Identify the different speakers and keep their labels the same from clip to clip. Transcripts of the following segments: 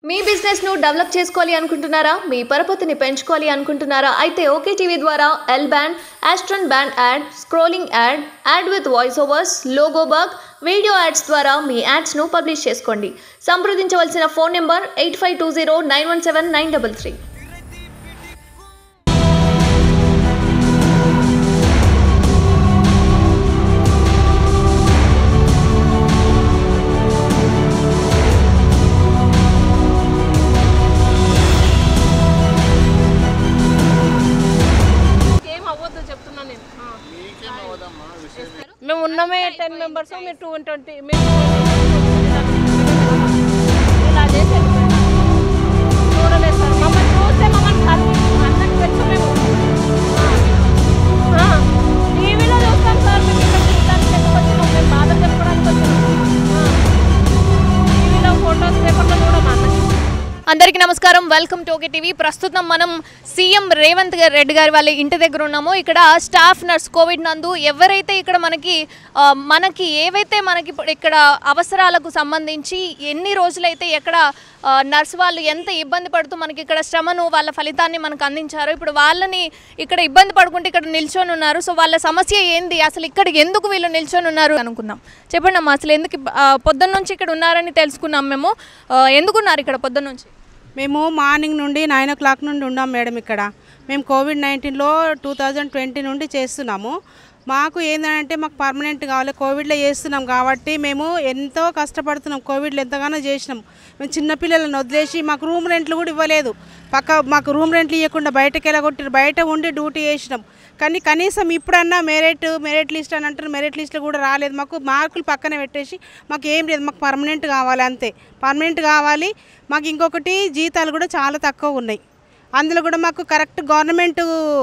Speaker 1: మీ business ను develop చేసుకోవాలి అనుకుంటున్నారా మీ పరపతిని పెంచుకోవాలి అనుకుంటున్నారా అయితే ఓకే టీవీ ద్వారా ఎల్ బ్యాండ్ ఆస్ట్రన్ band ad scrolling ad ad with voice overs logo bug video ads ద్వారా మీ యాడ్స్ ను పబ్లిష్ చేసుకోండి సంప్రదించవలసిన phone number eight five two zero nine one seven nine double three
Speaker 2: ఏం అవ్వద్దు చెప్తున్నా నేను ఆ. మేము ఉన్నామే టెన్ మెంబర్స్ మీరు టూ ట్వంటీ మీరు ఇలా చేసి వెళ్ళిపోయారు. చూడలేదు సార్ మమ్మల్ని చూస్తే మమ్మల్ని కలిపి అన్నట్టు తెలుసు మేము ఆ. ఆ. టీవీలో చూస్తాం సార్ మేము ఇక్కడ చూడడానికి ఎందుకు వచ్చినాం మేము బాధ చెప్పుకోవడానికి వచ్చినాం ఆ. టీవీలో ఫోటోస్ పేపర్లో చూడమా అన్నట్టు
Speaker 1: అందరికీ నమస్కారం వెల్కమ్ టు ఓకే టీవీ ప్రస్తుతం మనం సీఎం రేవంత్ గారి- రెడ్డి గారి వాళ్ళ ఇంటి దగ్గర ఉన్నాము ఇక్కడ స్టాఫ్ నర్స్ కోవిడ్ నందు ఎవరైతే ఇక్కడ మనకి ఆ, మనకి ఏవైతే మనకి ఇప్పుడు ఇక్కడ అవసరాలకు సంబంధించి ఎన్ని రోజులైతే ఎక్కడ ఆ, నర్స్ వాళ్ళు ఎంత ఇబ్బంది పడుతూ మనకి ఇక్కడ శ్రమను వాళ్ళ ఫలితాన్ని మనకు అందించారు ఇప్పుడు వాళ్ళని ఇక్కడ ఇబ్బంది పడుకుంటే ఇక్కడ నిల్చొని ఉన్నారు సో వాళ్ళ సమస్య ఏంది అసలు ఇక్కడ ఎందుకు వీళ్ళు నిల్చొని ఉన్నారు అనుకుందాం చెప్పండి అమ్మా అసలు ఎందుకు ఇబ్బ- ఆ, పొద్దున్న నుంచి ఇక్కడ ఉన్నారని తెలుసుకున్నాం మేము ఆ, ఎందుకున్నారు ఇక్కడ పొద్దున్న నుంచి
Speaker 3: మేము మార్నింగ్ నుండి నైన్ ఓ క్లాక్ నుండి ఉన్నాం మేడం ఇక్కడ మేము కోవిడ్ నైన్టీన్లో టూ థౌజండ్ ట్వంటీ నుండి చేస్తున్నాము మాకు ఏంటంటే మాకు పర్మనెంట్ కావాలి కోవిడ్లో చేస్తున్నాం కాబట్టి మేము ఎంతో కష్టపడుతున్నాం కోవిడ్లో ఎంతగానో చేసినాం మేము చిన్నపిల్లలను వదిలేసి మాకు రూమ్ రెంట్లు కూడా ఇవ్వలేదు పక్క మాకు రూమ్ రెంట్లు ఇవ్వకుండా బయటకు వెళ్ళగొట్టారు బయట ఉండి డ్యూటీ చేసినాం కానీ కనీసం ఇప్పుడన్నా మెరిట్ మెరిట్ లిస్ట్ అని అంటారు మెరిట్ లిస్ట్లో కూడా రాలేదు మాకు మార్కులు పక్కన పెట్టేసి మాకు ఏం లేదు మాకు పర్మనెంట్ కావాలి అంతే పర్మనెంట్ కావాలి మాకు ఇంకొకటి జీతాలు కూడా చాలా తక్కువ ఉన్నాయి అందులో కూడా మాకు కరెక్ట్ గవర్నమెంట్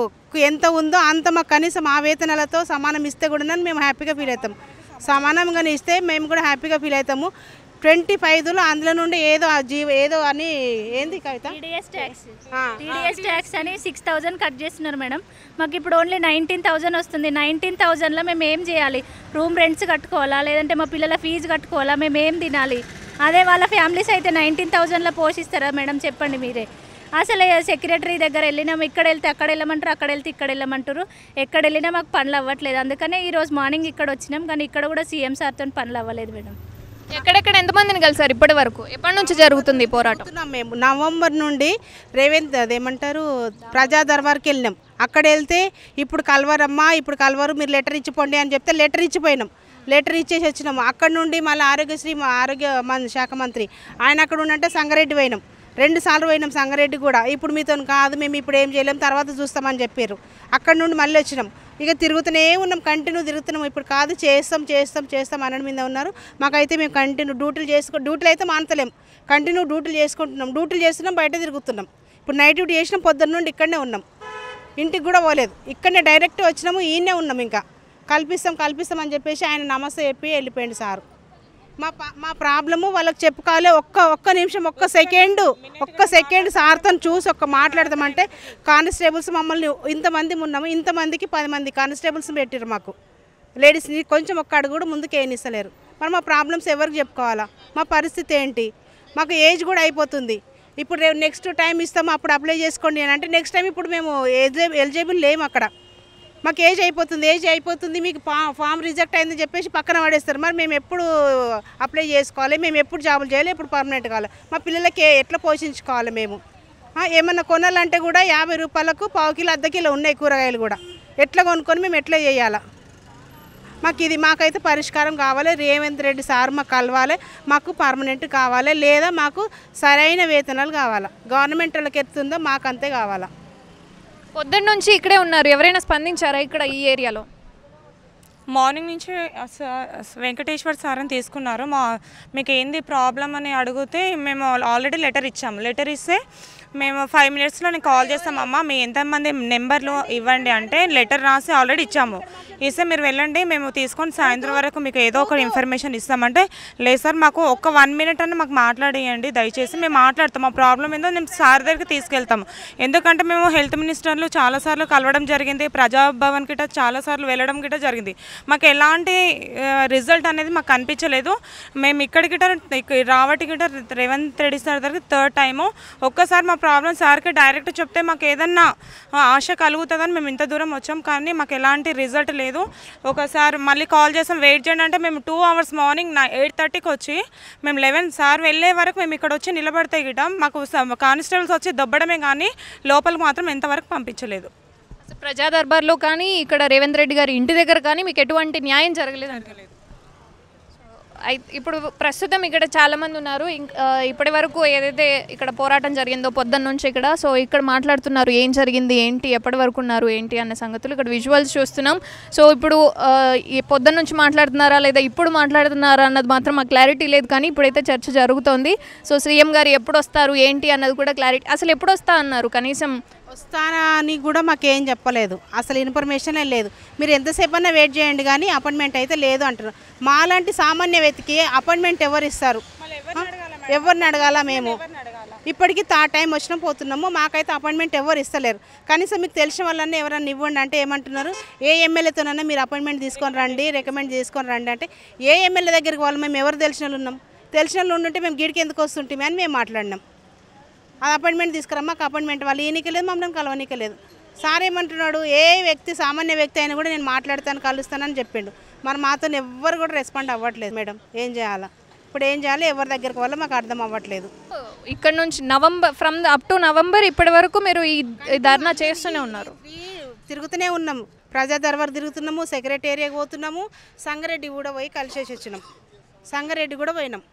Speaker 3: ఎంత ఉందో అంత మాకు కనీసం ఆ వేతనాలతో సమానం ఇస్తే కూడా మేము హ్యాపీగా ఫీల్ అవుతాం సమానంగానే ఇస్తే మేము కూడా హ్యాపీగా ఫీల్ అవుతాము ట్వంటీ ఫైవ్లో అందులో నుండి ఏదో ఆ జీవ ఏదో అని ఏంది కవిత
Speaker 4: టీడీఎస్ ట్యాక్స్
Speaker 3: ఆ,
Speaker 4: టీడీఎస్ ట్యాక్స్ అని సిక్స్ థౌజండ్ కట్ చేస్తున్నారు మేడం మాకు ఇప్పుడు ఓన్లీ నైన్టీన్ థౌజండ్ వస్తుంది నైన్టీన్ థౌజండ్లో మేము ఏం చేయాలి రూమ్ రెంట్స్ కట్టుకోవాలా లేదంటే మా పిల్లల ఫీజు కట్టుకోవాలా మేము ఏం తినాలి అదే వాళ్ళ ఫ్యామిలీస్ అయితే నైన్టీన్ థౌజండ్లో పోషిస్తారా మేడం చెప్పండి మీరే అసలు సెక్రటరీ దగ్గర వెళ్ళినాం ఇక్కడ వెళ్తే అక్కడ వెళ్ళమంటారు అక్కడ వెళ్తే ఇక్కడ వెళ్ళమంటారు ఎక్కడ వెళ్ళినా మాకు పనులు అవ్వట్లేదు అందుకనే ఈరోజు మార్నింగ్ ఇక్కడ వచ్చినాం కానీ ఇక్కడ కూడా సీఎం సార్తో పనులు అవ్వలేదు మేడం
Speaker 1: ఎక్కడెక్కడ ఎంతమందిని కలిసారు ఇప్పటి వరకు ఎప్పటి నుంచి జరుగుతుంది ఈ పోరాటం
Speaker 3: చెప్తున్నాం మేము నవంబర్ నుండి రేవంత్ అదేమంటారు ప్రజా దర్బార్కి వెళ్ళినాం అక్కడ వెళ్తే ఇప్పుడు కలవరమ్మా ఇప్పుడు కలవరు మీరు లెటర్ ఇచ్చిపోండి అని చెప్తే లెటర్ ఇచ్చిపోయినాం లెటర్ ఇచ్చేసి వచ్చినాము అక్కడ నుండి మళ్ళీ ఆరోగ్యశ్రీ మా ఆరోగ్య మన శాఖ మంత్రి ఆయన అక్కడ ఉన్నట్టే సంగారెడ్డి పోయినాం రెండు సార్లు పోయినాం సంగారెడ్డి కూడా ఇప్పుడు మీతో కాదు మేము ఇప్పుడు ఏం చేయలేం తర్వాత చూస్తామని చెప్పారు అక్కడ నుండి మళ్ళీ వచ్చినాం ఇక తిరుగుతూనే ఉన్నాం కంటిన్యూ తిరుగుతున్నాం ఇప్పుడు కాదు చేస్తాం చేస్తాం చేస్తాం అనడం మీద ఉన్నారు మాకైతే మేము కంటిన్యూ డ్యూటీలు చేసుకో డ్యూటీలు అయితే మానతలేం కంటిన్యూ డ్యూటీలు చేసుకుంటున్నాం డ్యూటీలు చేస్తున్నాం బయట తిరుగుతున్నాం ఇప్పుడు నైట్ డ్యూటీ చేసినాం పొద్దున్న నుండి ఇక్కడనే ఉన్నాం ఇంటికి కూడా పోలేదు ఇక్కడనే డైరెక్ట్ వచ్చినాము ఈయనే ఉన్నాం ఇంకా కల్పిస్తాం కల్పిస్తాం అని చెప్పేసి ఆయన నమస్తే చెప్పి వెళ్ళిపోయింది సారు మా ప- మా ప్రాబ్లము వాళ్ళకి చెప్పుకోవాలి ఒక్క ఒక్క నిమిషం ఒక్క సెకండ్ ఒక్క సెకండ్ సార్తో చూసి ఒక్క మాట్లాడదామంటే కానిస్టేబుల్స్ మమ్మల్ని ఇంతమంది ఉన్నాము ఇంతమందికి పది మంది కానిస్టేబుల్స్ పెట్టారు మాకు లేడీస్ని కొంచెం ఒక్క అడుగు కూడా ముందుకు ఏనిస్తలేరు మరి మా ప్రాబ్లమ్స్ ఎవరికి చెప్పుకోవాలా మా పరిస్థితి ఏంటి మాకు ఏజ్ కూడా అయిపోతుంది ఇప్పుడు రేపు నెక్స్ట్ టైం ఇస్తాము అప్పుడు అప్లై చేసుకోండి అని అంటే నెక్స్ట్ టైం ఇప్పుడు మేము ఎలిజి ఎలిజిబుల్ లేము అక్కడ మాకు ఏజ్ అయిపోతుంది ఏజ్ అయిపోతుంది మీకు ఫా ఫామ్ రిజెక్ట్ అయిందని చెప్పేసి పక్కన పడేస్తారు మరి మేము ఎప్పుడు అప్లై చేసుకోవాలి మేము ఎప్పుడు జాబులు చేయాలి ఎప్పుడు పర్మనెంట్ కావాలి మా పిల్లలకి ఏ- ఎట్లా పోషించుకోవాలి మేము ఆ, ఏమన్నా కొనాలంటే కూడా యాభై రూపాయలకు పావు కిలో అర్ధ కిలో ఉన్నాయి కూరగాయలు కూడా ఎట్లా కొనుక్కొని మేము ఎట్లా చేయాలా మాకు ఇది మాకైతే పరిష్కారం కావాలి రేవంత్ రెడ్డి సార్ మాకు కలవాలి మాకు పర్మనెంట్ కావాలి లేదా మాకు సరైన వేతనాలు కావాలా గవర్నమెంట్ వాళ్ళకి ఎత్తుందో మాకు అంతే కావాలా
Speaker 1: పొద్దున్న నుంచి ఇక్కడే ఉన్నారు ఎవరైనా స్పందించారా ఇక్కడ ఈ ఏరియాలో
Speaker 5: మార్నింగ్ నుంచి స- వెంకటేశ్వర్ సార్ అని తీసుకున్నారు మా మీకు ఏంది ప్రాబ్లం అని అడిగితే మేము ఆల్రెడీ లెటర్ ఇచ్చాము లెటర్ ఇస్తే మేము ఫైవ్ మినిట్స్లో నేను కాల్ చేస్తామమ్మా మీ ఎంతమంది నెంబర్లు ఇవ్వండి అంటే లెటర్ రాసి ఆల్రెడీ ఇచ్చాము ఇస్తే మీరు వెళ్ళండి మేము తీసుకొని సాయంత్రం వరకు మీకు ఏదో ఒక ఇన్ఫర్మేషన్ ఇస్తామంటే లేదు సార్ మాకు ఒక వన్ మినిట్ అని మాకు మాట్లాడేయండి దయచేసి మేము మాట్లాడతాం మా ప్రాబ్లం ఏందో మేము సార్ దగ్గరికి తీసుకెళ్తాము ఎందుకంటే మేము హెల్త్ మినిస్టర్లు చాలాసార్లు కలవడం జరిగింది ప్రజాభవన్ గిట్ట చాలాసార్లు వెళ్ళడం గిట్ట జరిగింది మాకు ఎలాంటి రిజల్ట్ అనేది మాకు కనిపించలేదు మేము ఇక్కడికి రావటి గిట రేవంత్ రెడ్డి సార్ దగ్గర థర్డ్ టైము ఒక్కసారి మా ప్రాబ్లం సార్కి డైరెక్ట్ చెప్తే మాకు ఏదన్నా ఆ, ఆశ కలుగుతుందని మేము ఇంత దూరం వచ్చాం కానీ మాకు ఎలాంటి రిజల్ట్ లేదు ఒకసారి మళ్ళీ కాల్ చేసాం వెయిట్ చేయండి అంటే మేము టూ అవర్స్ మార్నింగ్ నా ఎయిట్ థర్టీకి వచ్చి మేము లెవెన్ సార్ వెళ్ళే వరకు మేము ఇక్కడ వచ్చి నిలబడితే గిట మాకు కానిస్టేబుల్స్ వచ్చి దొబ్బడమే కానీ లోపలికి మాత్రం ఎంతవరకు పంపించలేదు
Speaker 1: అసలు ప్రజా దర్బార్లో కానీ ఇక్కడ రేవంత్ రెడ్డి గారి ఇంటి దగ్గర కానీ మీకు ఎటువంటి న్యాయం జరగలేదు అంటలేదు అయి ఇప్పుడు ప్రస్తుతం ఇక్కడ చాలా మంది ఉన్నారు ఇంక్- ఆ, ఇప్పటి వరకు ఏదైతే ఇక్కడ పోరాటం జరిగిందో పొద్దున్న నుంచి ఇక్కడ సో ఇక్కడ మాట్లాడుతున్నారు ఏం జరిగింది ఏంటి ఎప్పటి వరకు ఉన్నారు ఏంటి అనే సంగతులు ఇక్కడ విజువల్స్ చూస్తున్నాం సో ఇప్పుడు ఆ, ఈ పొద్దున్న నుంచి మాట్లాడుతున్నారా లేదా ఇప్పుడు మాట్లాడుతున్నారా అన్నది మాత్రం మాకు క్లారిటీ లేదు కానీ ఇప్పుడైతే చర్చ జరుగుతోంది సో సీఎం గారు ఎప్పుడు వస్తారు ఏంటి అన్నది కూడా క్లారిటీ అసలు ఎప్పుడు వస్తా అన్నారు కనీసం
Speaker 3: వస్తానా అని కూడా మాకేం చెప్పలేదు అసలు ఇన్ఫర్మేషన్ లేదు మీరు ఎంతసేపు అన్నా వెయిట్ చేయండి కానీ అపాయింట్మెంట్ అయితే లేదు అంటున్నారు మాలాంటి సామాన్య వ్యక్తికి అపాయింట్మెంట్ ఎవరు ఇస్తారు ఎవరిని అడగాల మేము ఇప్పటికీ తా టైం వచ్చినా పోతున్నాము మాకైతే అపాయింట్మెంట్ ఎవరు ఇస్తలేరు కనీసం మీకు తెలిసిన వాళ్ళని ఎవరన్నా ఇవ్వండి అంటే ఏమంటున్నారు ఏ ఎమ్మెల్యేతోనన్నా మీరు అపాయింట్మెంట్ తీసుకొని రండి రికమెండ్ తీసుకొని రండి అంటే ఏ ఎమ్మెల్యే దగ్గరికి వాళ్ళు మేము ఎవరు తెలిసిన వాళ్ళు ఉన్నాం తెలిసిన వాళ్ళు ఉండుంటే మేము గిడికి ఎందుకు వస్తుంటామే అని మేము మాట్లాడినాం అది అపాయింట్మెంట్ తీసుకురా మాకు అపాయింట్మెంట్ వాళ్ళు ఈయనకి లేదు మమ్మల్ని కలవనీకి లేదు సార్ ఏమంటున్నాడు ఏ వ్యక్తి సామాన్య వ్యక్తి అయినా కూడా నేను మాట్లాడతాను కలుస్తానని చెప్పిండు మరి మాతో ఎవ్వరు కూడా రెస్పాండ్ అవ్వట్లేదు మేడం ఏం చేయాలా ఇప్పుడు ఏం చేయాలి ఎవరి దగ్గరికి వల్ల మాకు అర్థం అవ్వట్లేదు
Speaker 1: ఇక్కడ నుంచి November from up to November ఇప్పటి వరకు మీరు ఈ ఈ ధర్నా చేస్తూనే ఉన్నారు
Speaker 3: తిరుగుతూనే ఉన్నాము ప్రజా దర్బార్ తిరుగుతున్నాము సెక్రటేరియా పోతున్నాము సంగారెడ్డి కూడా పోయి కలిసేసి వచ్చినాం సంగారెడ్డి కూడా పోయినాం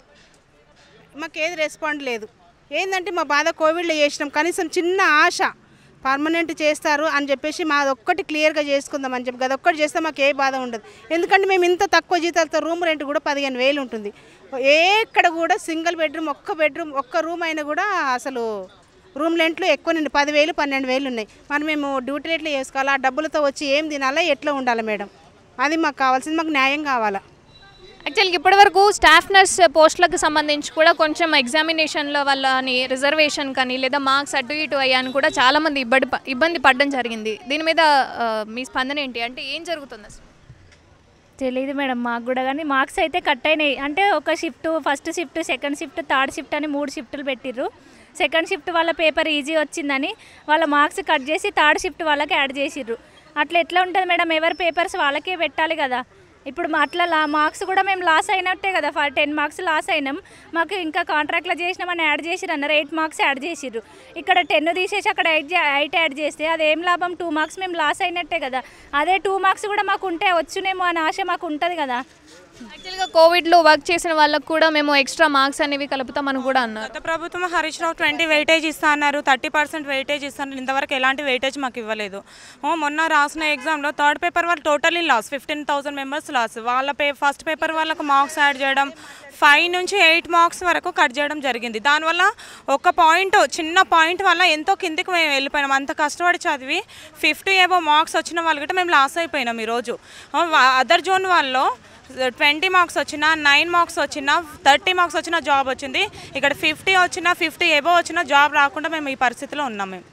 Speaker 3: మాకు ఏది రెస్పాండ్ లేదు ఏంటంటే మా బాధ కోవిడ్లో చేసినాం కనీసం చిన్న ఆశ పర్మనెంట్ చేస్తారు అని చెప్పేసి మాది ఒక్కటి క్లియర్గా చేసుకుందాం అని చెప్పి అదొక్కటి చేస్తే మాకు ఏ బాధ ఉండదు ఎందుకంటే మేము ఇంత తక్కువ జీతాలతో రూమ్ రెంట్ కూడా పదిహేను వేలు ఉంటుంది ఎక్కడ కూడా సింగిల్ బెడ్రూమ్ ఒక్క బెడ్రూమ్ ఒక్క రూమ్ అయినా కూడా అసలు రూమ్ రెంట్లు ఎక్కువ నుండి పదివేలు పన్నెండు వేలు ఉన్నాయి మరి మేము డ్యూటీ రేట్లు చేసుకోవాలి ఆ డబ్బులతో వచ్చి ఏం తినాలా ఎట్లా ఉండాలి మేడం అది మాకు కావాల్సింది మాకు న్యాయం కావాలా
Speaker 1: యాక్చువల్గా ఇప్పటి వరకు స్టాఫ్ నర్స్ పోస్టులకు సంబంధించి కూడా కొంచెం ఎగ్జామినేషన్ల వల్ల అని రిజర్వేషన్ కానీ లేదా మార్క్స్ అటు ఇటు అయ్యాని కూడా చాలామంది ఇబ్బంది ప- ఇబ్బంది పడడం జరిగింది దీని మీద ఆ, మీ స్పందన ఏంటి అంటే ఏం జరుగుతుంది అసలు
Speaker 4: తెలియదు మేడం మాకు కూడా కానీ మార్క్స్ అయితే కట్ అయినాయి అంటే ఒక shift first shift second shift third shift అని మూడు షిఫ్టులు పెట్టిర్రు సెకండ్ షిఫ్ట్ వాళ్ళ పేపర్ ఈజీ వచ్చిందని వాళ్ళ మార్క్స్ కట్ చేసి థర్డ్ షిఫ్ట్ వాళ్ళకి యాడ్ చేసిర్రు అట్లా ఎట్లా ఉంటుంది మేడం ఎవరి పేపర్స్ వాళ్ళకే పెట్టాలి కదా ఇప్పుడు మా అట్లా లా మార్క్స్ కూడా మేము లాస్ అయినట్టే కదా ఫర్ టెన్ మార్క్స్ లాస్ అయినాం మాకు ఇంకా కాంట్రాక్ట్లో చేసినామని యాడ్ చేసిర్రు అన్నారు ఎయిట్ మార్క్స్ యాడ్ చేసిర్రు ఇక్కడ టెన్ తీసేసి అక్కడ ఎయిట్ ఎయిట్ యాడ్ చేస్తే అది ఏం లాభం టూ మార్క్స్ మేము లాస్ అయినట్టే కదా అదే టూ మార్క్స్ కూడా మాకు ఉంటే వచ్చునేమో అనే ఆశ మాకు ఉంటుంది కదా
Speaker 1: యాక్చువల్గా కోవిడ్లో వర్క్ చేసిన వాళ్ళకు కూడా మేము ఎక్స్ట్రా మార్క్స్ అనేవి కలుపుతామని కూడా అన్నారు
Speaker 5: గత ప్రభుత్వం హరీష్ రావు ట్వంటీ వెయిటేజ్ ఇస్తా అన్నారు థర్టీ పర్సెంట్ వెయిటేజ్ ఇస్తాను ఇంతవరకు ఎలాంటి వెయిటేజ్ మాకు ఇవ్వలేదు ఓ, మొన్న రాసిన ఎగ్జామ్లో థర్డ్ పేపర్ వాళ్ళు totally loss fifteen thousand members loss వాళ్ళ పే ఫస్ట్ పేపర్ వాళ్ళకు మార్క్స్ యాడ్ చేయడం ఫైవ్ నుంచి ఎయిట్ మార్క్స్ వరకు కట్ చేయడం జరిగింది దానివల్ల ఒక పాయింట్ చిన్న పాయింట్ వల్ల ఎంతో కిందికి మేము వెళ్ళిపోయినాం అంత కష్టపడి చదివి ఫిఫ్టీ ఏవో మార్క్స్ వచ్చిన వాళ్ళకి మేము లాస్ అయిపోయినాం ఈరోజు అదర్ జోన్ వాళ్ళు ట్వంటీ మార్క్స్ వచ్చినా నైన్ మార్క్స్ వచ్చినా థర్టీ మార్క్స్ వచ్చినా జాబ్ వచ్చింది ఇక్కడ ఫిఫ్టీ వచ్చినా ఫిఫ్టీ ఎబో వచ్చినా జాబ్ రాకుండా మేము ఈ పరిస్థితిలో ఉన్నాం మేము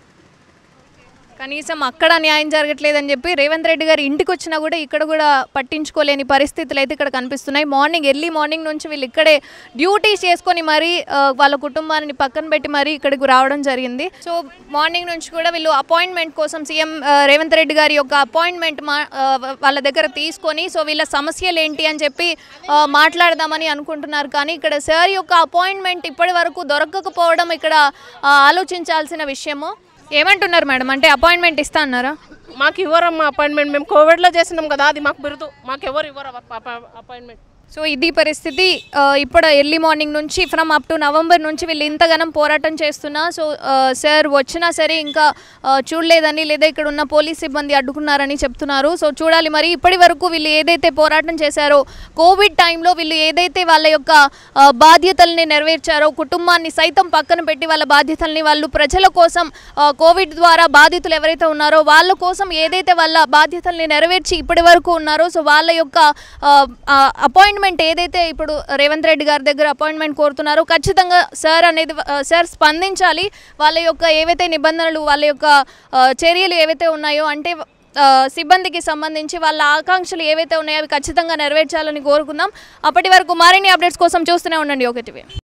Speaker 1: కనీసం అక్కడ న్యాయం జరగట్లేదని చెప్పి రేవంత్ రెడ్డి గారు ఇంటికి వచ్చినా కూడా ఇక్కడ కూడా పట్టించుకోలేని పరిస్థితులు అయితే ఇక్కడ కనిపిస్తున్నాయి మార్నింగ్ ఎర్లీ మార్నింగ్ నుంచి వీళ్ళు ఇక్కడే డ్యూటీస్ చేసుకొని మరీ ఆ, వాళ్ళ కుటుంబాన్ని పక్కన పెట్టి మరీ ఇక్కడికి రావడం జరిగింది సో మార్నింగ్ నుంచి కూడా వీళ్ళు అపాయింట్మెంట్ కోసం సీఎం ఆ, రేవంత్ రెడ్డి గారి యొక్క అపాయింట్మెంట్ మా ఆ, వాళ్ళ దగ్గర తీసుకొని సో వీళ్ళ సమస్యలు ఏంటి అని చెప్పి ఆ, మాట్లాడదామని అనుకుంటున్నారు కానీ ఇక్కడ సార్ యొక్క అపాయింట్మెంట్ ఇప్పటి వరకు దొరకకపోవడం ఇక్కడ ఆ, ఆలోచించాల్సిన విషయము ఏమంటున్నారు మేడం అంటే అపాయింట్మెంట్ ఇస్తా అన్నారా
Speaker 2: మాకు ఇవ్వరమ్మా అపాయింట్మెంట్ మేము కోవిడ్లో చేసినాం కదా అది మాకు బిరుదు మాకు ఎవరు ఇవ్వరు అపాయింట్మెంట్
Speaker 1: సో ఇది పరిస్థితి ఆ, ఇప్పుడు ఎర్లీ మార్నింగ్ నుంచి ఫ్రమ్ అప్ టు నవంబర్ నుంచి వీళ్ళు ఇంతగానం పోరాటం చేస్తున్నా సో ఆ, సార్ వచ్చినా సరే ఇంకా ఆ, చూడలేదని లేదా ఇక్కడ ఉన్న పోలీస్ సిబ్బంది అడ్డుకున్నారని చెప్తున్నారు సో చూడాలి మరి ఇప్పటి వరకు వీళ్ళు ఏదైతే పోరాటం చేశారో కోవిడ్ టైంలో వీళ్ళు ఏదైతే వాళ్ళ యొక్క ఆ, బాధ్యతల్ని నెరవేర్చారో కుటుంబాన్ని సైతం పక్కన పెట్టి వాళ్ళ బాధ్యతల్ని వాళ్ళు ప్రజల కోసం ఆ, కోవిడ్ ద్వారా బాధితులు ఎవరైతే ఉన్నారో వాళ్ళ కోసం ఏదైతే వాళ్ళ బాధ్యతల్ని నెరవేర్చి ఇప్పటి వరకు ఉన్నారో సో వాళ్ళ యొక్క అపాయింట్మెంట్ ఏదైతే ఇప్పుడు రేవంత్ రెడ్డి గారి దగ్గర అపాయింట్మెంట్ కోరుతున్నారో ఖచ్చితంగా సార్ అనేది ఆ, సార్ స్పందించాలి వాళ్ళ యొక్క ఏవైతే నిబంధనలు వాళ్ళ యొక్క ఆ, చర్యలు ఏవైతే ఉన్నాయో అంటే ఆ, సిబ్బందికి సంబంధించి వాళ్ళ ఆకాంక్షలు ఏవైతే ఉన్నాయో అవి ఖచ్చితంగా నెరవేర్చాలని కోరుకుందాం అప్పటి వరకు మరిన్ని అప్డేట్స్ కోసం చూస్తూనే ఉండండి ఒకటివి